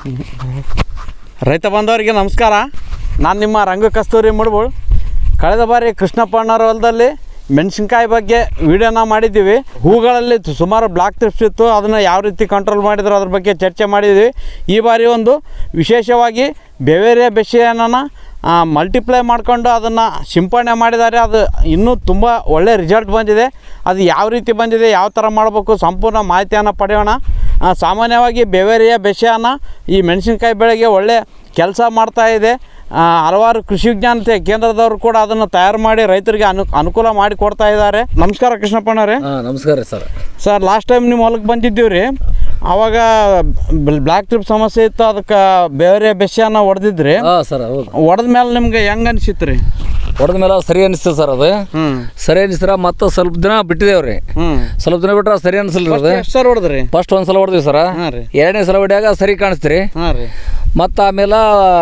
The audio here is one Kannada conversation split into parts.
ರೈತ ಬಾಂಧವರಿಗೆ ನಮಸ್ಕಾರ ನಾನು ನಿಮ್ಮ ರಂಗ ಕಸ್ತೂರಿ ಮುಡ್ಬೋಳು ಕಳೆದ ಬಾರಿ ಕೃಷ್ಣಪ್ಪಣ್ಣವ್ರ ಹೊಲದಲ್ಲಿ ಮೆಣಸಿನ್ಕಾಯಿ ಬಗ್ಗೆ ವಿಡಿಯೋನ ಮಾಡಿದ್ದೀವಿ ಹೂಗಳಲ್ಲಿ ತು- ಸುಮಾರು ಬ್ಲಾಕ್ ಟ್ರಿಪ್ಸ್ ಇತ್ತು ಅದನ್ನು ಯಾವ ರೀತಿ ಕಂಟ್ರೋಲ್ ಮಾಡಿದ್ರು ಅದ್ರ ಬಗ್ಗೆ ಚರ್ಚೆ ಮಾಡಿದ್ವಿ ಈ ಬಾರಿ ಒಂದು ವಿಶೇಷವಾಗಿ ಬೆವೇರಿಯ ಬೆಷೆಯನ್ನು ಮಲ್ಟಿಪ್ಲೈ ಮಾಡಿಕೊಂಡು ಅದನ್ನು ಸಿಂಪಡಣೆ ಮಾಡಿದ್ದಾರೆ ಅದು ಇನ್ನೂ ತುಂಬ ಒಳ್ಳೆಯ ರಿಸಲ್ಟ್ ಬಂದಿದೆ ಅದು ಯಾವ ರೀತಿ ಬಂದಿದೆ ಯಾವ ಥರ ಮಾಡಬೇಕು ಸಂಪೂರ್ಣ ಮಾಹಿತಿಯನ್ನು ಪಡೆಯೋಣ ಆ, ಸಾಮಾನ್ಯವಾಗಿ ಬೆವೇರಿಯ ಬೆಷೆಯನ್ನು ಈ ಮೆಣಸಿನ್ಕಾಯಿ ಬೆಳೆಗೆ ಒಳ್ಳೆ ಕೆಲಸ ಮಾಡ್ತಾ ಇದೆ ಆ, ಹಲವಾರು ಕೃಷಿ ವಿಜ್ಞಾನ ತೆ- ಕೇಂದ್ರದವರು ಕೂಡ ಅದನ್ನು ತಯಾರು ಮಾಡಿ ರೈತರಿಗೆ ಅನು ಅನುಕೂಲ ಮಾಡಿ ಕೊಡ್ತಾ ಇದ್ದಾರೆ ನಮಸ್ಕಾರ ಕೃಷ್ಣಪ್ಪಣ್ಣವ್ರೆ ಹಾಂ ನಮಸ್ಕಾರ ರೀ ಸರ್ ಸರ್ ಲಾಸ್ಟ್ ಟೈಮ್ ನಿಮ್ಮ ಹೊಲಕ್ಕೆ ಬಂದಿದ್ದೀವಿ ರೀ ಆವಾಗ ಬ್ಲ್ಯಾಕ್ ಟ್ರಿಪ್ ಸಮಸ್ಯೆ ಇತ್ತು ಅದಕ್ಕೆ ಬೇರೆ ಬೆಷೆಯನ್ನು ಹೊಡೆದಿದ್ರಿ ಹಾಂ ಸರ್ ಹೌದು ಹೊಡೆದ ಮೇಲೆ ನಿಮ್ಗೆ ಹೆಂಗೆ ಅನಿಸಿತ್ತು ರೀ ಹೊಡೆದ ಮೇಲೆ ಸರಿ ಅನಿಸ್ತದೆ ಸರ್ ಅದು ಹ್ಞೂ ಸರಿ ಅನಿಸ್ತಾರ ಮತ್ತೆ ಸ್ವಲ್ಪ ದಿನ ಬಿಟ್ಟಿದ್ದೇವೆ ರೀ ಹ್ಞೂ ಸ್ವಲ್ಪ ದಿನ ಬಿಟ್ರೆ ಸರಿ ಅನಿಸಲ್ಲ ರೀ ಅದು ಎಷ್ಟು ಸರ್ ಹೊಡೆದ್ರಿ ಫಸ್ಟ್ ಒಂದು ಸಲ ಹೊಡೆದ್ವಿ ಸರ ಹಾಂ ರೀ ಎರಡನೇ ಸಲ ಹೊಡ್ಯಾಗ ಸರಿ ಕಾಣಿಸ್ತೀರಿ ಹಾಂ ರೀ ಮತ್ತು ಆಮೇಲೆ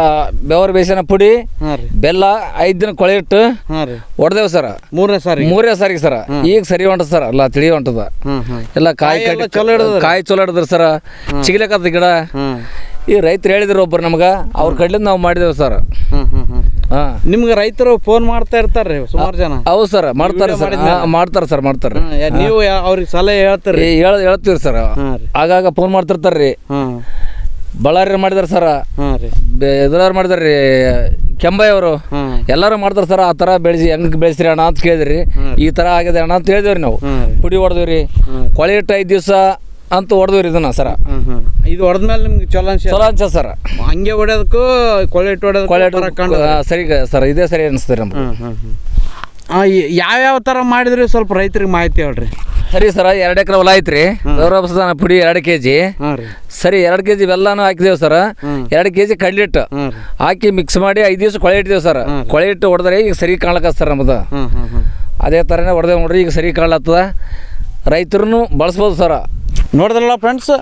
ಬೆವರ ಬೇಸಿನ ಪುಡಿ ಹಾಂ ರೀ ಬೆಲ್ಲ ಐದು ದಿನ ಕೊಳೆ ಇಟ್ಟು ಹಾಂ ರೀ ಹೊಡೆದೇವು ಸರ ಮೂರನೇ ಸಾರಿ ಮೂರೇ ಸಾರಿಗೆ ಸರ ಈಗ ಸರಿ ಹೊಂಟದ ಸರ್ ಎಲ್ಲ ತಿಳಿ ಹೊಂಟದ ಹ್ಞೂ ಹ್ಞೂ ಎಲ್ಲ ಕಾಯಿ ಕಾಯಿ ಎಲ್ಲ ಕಟ್ಟಿ ಚಲೋ ಹಿಡ್ದದ್ರಿ? ಕಾಯಿ ಚಲೋ ಹಿಡಿದ್ರಿ ಸರ ಚಿಗ್ಲಕತ್ತ ಗಿಡ ಹ್ಞೂ ಈ ರೈತರು ಹೇಳಿದ್ರು ಒಬ್ಬರು ನಮ್ಗೆ ಅವ್ರ ಕಡ್ಲಿಂದ ನಾವು ಮಾಡಿದೇವು ಸರ್ ಹ್ಞೂ ಹ್ಞೂ ಹ್ಞೂ ಹಾಂ ನಿಮ್ಗೆ ರೈತರು ಫೋನ್ ಮಾಡ್ತಾ ಇರ್ತಾರೆ ಸುಮಾರು ಜನ ಹೌದು ಸರ್ ಮಾಡ್ತಾರೆ ಸರ್ ಮಾಡಿದ್ಮೇಲೆ? ಹಾ, ಮಾಡ್ತಾರೆ ಸರ್ ಮಾಡ್ತಾರೆ ಹ್ಮ್, ಯಾ- ನೀವು ಯಾ- ಅವ್ರಿಗೆ ಸಲಹೆ ಹೇಳ್ತೀರಿ ಹೇಳ ಹೇಳ್ತೀವಿ ಸರ್ ಹಾಂ ರೀ ಆಗಾಗ ಫೋನ್ ಮಾಡ್ತಿರ್ತಾರೆ ರೀ ಹಾಂ ಬಳ್ಳಾರಿ ಮಾಡಿದಾರೆ ಸರ್ ಹಾಂ ರೀ ಎದುರಾರು ಮಾಡಿದಾರೆ ರೀ ಕೆಂಬಾಯಿ ಅವರು ಹಾಂ ಎಲ್ಲರೂ ಮಾಡ್ತಾರೆ ಸರ್ ಆ ಥರ ಬೆಳೆಸಿ ಹೆಂಗೆ ಬೆಳೆಸ್ರಿ ಅಣ್ಣ ಅಂತ ಕೇಳಿದ್ರಿ ಹ್ಮ್. ಈ ಥರ ಆಗಿದೆ ಅಣ್ಣ ಅಂತ ಹೇಳಿದೇವ್ರಿ ನಾವು ಹಾಂ ರೀ ಪುಡಿ ಹೊಡೆದ್ವಿ ರೀ ಹ್ಮ್. ಕೊಳೆ ಇಟ್ಟು ಐದು ದಿವಸ ಅಂತ ಹೊಡೆದ್ವಿ ರೀ ಇದನ್ನ ಸರ ಹಾಂ ಹಾಂ ಇದು ಹೊಡೆದ್ಮೇಲೆ ನಿಮ್ಗೆ ಚಲೋ ಅನ್ಸ ಚಲೋ ಅನ್ಸ ಸರ್ ಹಂಗೆ ಹೊಡೆಯೋದಕ್ಕೂ ಕೊಳೆ ಇಟ್ಟು ಹೊಡೆಯೋದಕ್ಕೂ ಕೊಳೆ ಫರಕ್ ಇಟ್ಟು ಕಾಣ್ತದೆ. ಆ, ಸರಿ ಸರ್ ಇದೇ ಸರಿ ಅನಿಸ್ತದೆ ನಮ್ಗೆ ಹಾಂ ಹಾಂ ಹಾಂ ಹಾಂ ಯಾವ್ಯಾವ ಥರ ಮಾಡಿದ್ರಿ ಸ್ವಲ್ಪ ರೈತರಿಗೆ ಮಾಹಿತಿ ಹೇಳ್ರಿ ಸರಿ ಸರ್ ಎರಡು ಎಕರೆ ಹೊಲ ಐತ್ರಿ ಗೌರವ ಪುಡಿ ಎರಡು ಕೆ ಜಿ ಹಾಂ ರೀ ಸರಿ ಎರಡು ಕೆ ಜಿ ಬೆಲ್ಲನೂ ಹಾಕಿದೇವು ಸರ್ ಹ್ಮ್. ಎರಡು ಕೆ ಜಿ ಕಡ್ಲಿಟ್ಟು ಹಾಂ ರೀ ಹಾಕಿ ಮಿಕ್ಸ್ ಮಾಡಿ ಐದು ದಿವಸ ಕೊಳೆ ಇಟ್ಟಿದ್ದೇವೆ ಸರ್ ಹ್ಮ್. ಕೊಳೆ ಇಟ್ಟು ಹೊಡೆದ್ರೆ ಈಗ ಸರಿ ಕಾಣ್ಲಕ್ಕ ಸರ್ ನಮ್ಮದು ಹಾಂ ಹಾಂ ಹಾಂ ಅದೇ ಥರನೇ ಹೊಡೆದೇವು ನೋಡ್ರಿ ಈಗ ಸರಿ ಕಾಣ್ಲತ್ತದ ರೈತರು ಬಳಸ್ಬೋದು ಸರ ನೋಡಿದ್ರಲ್ಲ ಫ್ರೆಂಡ್ಸ್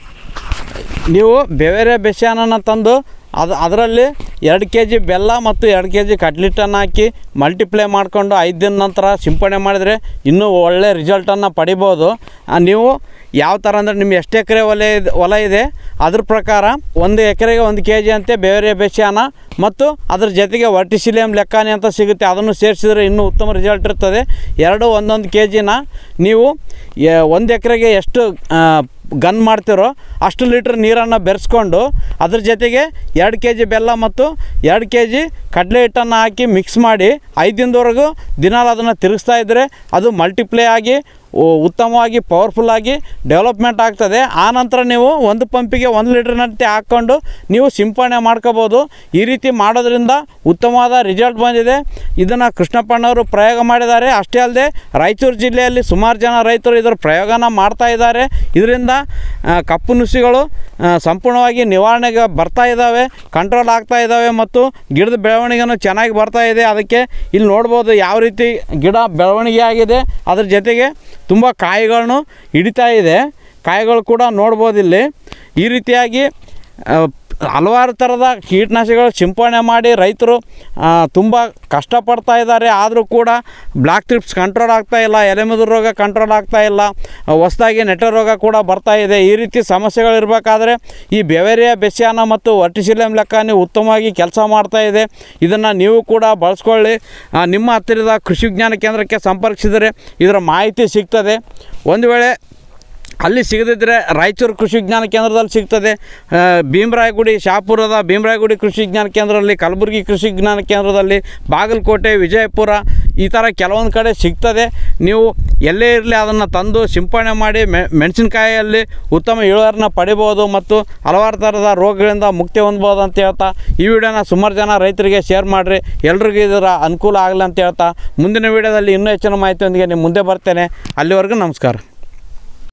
ನೀವು ಬೇರೆ ಬೆಷಾನನ್ನ ತಂದು ಅದು ಅದರಲ್ಲಿ ಎರಡು ಕೆ ಜಿ ಬೆಲ್ಲ ಮತ್ತು ಎರಡು ಕೆ ಜಿ ಕಟ್ಲಿಟ್ಟನ್ನು ಹಾಕಿ ಮಲ್ಟಿಪ್ಲೈ ಮಾಡಿಕೊಂಡು ಐದು ದಿನ ನಂತರ ಸಿಂಪಡಣೆ ಮಾಡಿದರೆ ಇನ್ನೂ ಒಳ್ಳೆ ರಿಸಲ್ಟನ್ನು ಪಡಿಬೋದು ಆ, ನೀವು ಯಾವ ಥರ ಅಂದರೆ ನಿಮ್ಮ ಎಷ್ಟು ಎಕರೆ ಹೊಲ ಇದೆ ಹೊಲ ಇದೆ ಅದ್ರ ಪ್ರಕಾರ ಒಂದು ಎಕರೆಗೆ ಒಂದು ಕೆ ಜಿ ಅಂತೆ ಬೇರೆ ಬೆಷಾನ ಮತ್ತು ಅದ್ರ ಜೊತೆಗೆ ವರ್ಟಿಸಿಲಿಯಂ ಲೆಕ್ಕಾನಿ ಅಂತ ಸಿಗುತ್ತೆ ಅದನ್ನು ಸೇರಿಸಿದ್ರೆ ಇನ್ನೂ ಉತ್ತಮ ರಿಸಲ್ಟ್ ಇರ್ತದೆ ಎರಡು ಒಂದೊಂದು ಕೆ ಜಿನ ನೀವು ಎ- ಒಂದು ಎಕರೆಗೆ ಎಷ್ಟು ಆ, ಗನ್ ಮಾಡ್ತಿರೋ ಅಷ್ಟು ಲೀಟ್ರ್ ನೀರನ್ನು ಬೆರೆಸ್ಕೊಂಡು ಅದ್ರ ಜೊತೆಗೆ ಎರಡು ಕೆ ಜಿ ಬೆಲ್ಲ ಮತ್ತು ಎರಡು ಕೆ ಜಿ ಕಡಲೆ ಹಿಟ್ಟನ್ನು ಹಾಕಿ ಮಿಕ್ಸ್ ಮಾಡಿ ಐದು ದಿನದವರೆಗೂ ದಿನಾಲು ಅದನ್ನು ತಿರುಗಿಸ್ತಾ ಇದ್ದರೆ ಅದು ಮಲ್ಟಿಪ್ಲೈ ಆಗಿ ಉ- ಉತ್ತಮವಾಗಿ ಪವರ್ಫುಲ್ಲಾಗಿ ಡೆವಲಪ್ಮೆಂಟ್ ಆಗ್ತದೆ ಆ ನಂತರ ನೀವು ಒಂದು ಪಂಪಿಗೆ ಒಂದು ಲೀಟ್ರ್ನಂತೆ ಹಾಕ್ಕೊಂಡು ನೀವು ಸಿಂಪಡಣೆ ಮಾಡ್ಕೋಬೋದು ಈ ರೀತಿ ಮಾಡೋದ್ರಿಂದ ಉತ್ತಮವಾದ ರಿಸಲ್ಟ್ ಬಂದಿದೆ ಇದನ್ನು ಕೃಷ್ಣಪ್ಪಣ್ಣವರು ಪ್ರಯೋಗ ಮಾಡಿದ್ದಾರೆ ಅಷ್ಟೇ ಅಲ್ಲದೆ ರಾಯಚೂರು ಜಿಲ್ಲೆಯಲ್ಲಿ ಸುಮಾರು ಜನ ರೈತರು ಇದರ ಪ್ರಯೋಗನ ಮಾಡ್ತಾ ಇದ್ದಾರೆ ಇದರಿಂದ ಆ, ಕಪ್ಪು ನುಸಿಗಳು ಆ, ಸಂಪೂರ್ಣವಾಗಿ ನಿವಾರಣೆಗೆ ಬರ್ತಾ ಇದ್ದಾವೆ ಕಂಟ್ರೋಲ್ ಆಗ್ತಾ ಇದ್ದಾವೆ ಮತ್ತು ಗಿಡದ ಬೆಳವಣಿಗೆನೂ ಚೆನ್ನಾಗಿ ಬರ್ತಾ ಇದೆ ಅದಕ್ಕೆ ಇಲ್ಲಿ ನೋಡ್ಬೋದು ಯಾವ ರೀತಿ ಗಿಡ ಬೆಳವಣಿಗೆ ಆಗಿದೆ ಅದ್ರ ಜೊತೆಗೆ ತುಂಬ ಕಾಯಿಗಳನ್ನು ಹಿಡಿತಾ ಇದೆ ಕಾಯಿಗಳು ಕೂಡ ನೋಡ್ಬೋದು ಇಲ್ಲಿ ಈ ರೀತಿಯಾಗಿ ಆ, ಹಲವಾರು ಥರದ ಕೀಟನಾಶಕಗಳು ಸಿಂಪಡಣೆ ಮಾಡಿ ರೈತರು ತುಂಬ ಕಷ್ಟಪಡ್ತಾ ಇದ್ದಾರೆ ಆದರೂ ಕೂಡ ಬ್ಲ್ಯಾಕ್ ಟ್ರಿಪ್ಸ್ ಕಂಟ್ರೋಲ್ ಆಗ್ತಾ ಇಲ್ಲ ಎಲೆಮುದುರು ರೋಗ ಕಂಟ್ರೋಲ್ ಆಗ್ತಾ ಇಲ್ಲ ಹೊಸದಾಗಿ ನೆಟ ರೋಗ ಕೂಡ ಬರ್ತಾ ಇದೆ ಈ ರೀತಿ ಸಮಸ್ಯೆಗಳಿರಬೇಕಾದ್ರೆ ಈ ಬೆವೇರಿಯಾ ಬೆಸ್ಯಾನ ಮತ್ತು ವರ್ಟಿಸಿಲಿಯಂ ಲೆಕ್ಕಾನಿ ಉತ್ತಮವಾಗಿ ಕೆಲಸ ಮಾಡ್ತಾ ಇದೆ ಇದನ್ನು ನೀವು ಕೂಡ ಬಳಸ್ಕೊಳ್ಳಿ ಆ, ನಿಮ್ಮ ಹತ್ತಿರದ ಕೃಷಿ ವಿಜ್ಞಾನ ಕೇಂದ್ರಕ್ಕೆ ಸಂಪರ್ಕಿಸಿದರೆ ಇದರ ಮಾಹಿತಿ ಸಿಗ್ತದೆ ಒಂದು ವೇಳೆ ಅಲ್ಲಿ ಸಿಗದಿದ್ದರೆ ರಾಯಚೂರು ಕೃಷಿ ವಿಜ್ಞಾನ ಕೇಂದ್ರದಲ್ಲಿ ಸಿಗ್ತದೆ ಆ, ಭೀಮರಾಯಗುಡಿ ಶಾಪುರದ ಭೀಮರಾಯಗುಡಿ ಕೃಷಿ ವಿಜ್ಞಾನ ಕೇಂದ್ರದಲ್ಲಿ ಕಲಬುರಗಿ ಕೃಷಿ ವಿಜ್ಞಾನ ಕೇಂದ್ರದಲ್ಲಿ ಬಾಗಲಕೋಟೆ ವಿಜಯಪುರ ಈ ಥರ ಕೆಲವೊಂದು ಕಡೆ ಸಿಗ್ತದೆ ನೀವು ಎಲ್ಲೇ ಇರಲಿ ಅದನ್ನು ತಂದು ಸಿಂಪಡಣೆ ಮಾಡಿ ಮೆ ಮೆಣಸಿನ್ಕಾಯಿಯಲ್ಲಿ ಉತ್ತಮ ಇಳುವರಿನ ಪಡಿಬೋದು ಮತ್ತು ಹಲವಾರು ಥರದ ರೋಗಗಳಿಂದ ಮುಕ್ತಿ ಹೊಂದ್ಬೋದು ಅಂತ ಹೇಳ್ತಾ ಈ ವಿಡಿಯೋನ ಸುಮಾರು ಜನ ರೈತರಿಗೆ ಶೇರ್ ಮಾಡಿರಿ ಎಲ್ರಿಗೂ ಇದರ ಅನುಕೂಲ ಆಗಲಿ ಅಂತ ಹೇಳ್ತಾ ಮುಂದಿನ ವಿಡಿಯೋದಲ್ಲಿ ಇನ್ನೂ ಹೆಚ್ಚಿನ ಮಾಹಿತಿಯೊಂದಿಗೆ ನಿಮ್ಮ ಮುಂದೆ ಬರ್ತೇನೆ ಅಲ್ಲಿವರೆಗೂ ನಮಸ್ಕಾರ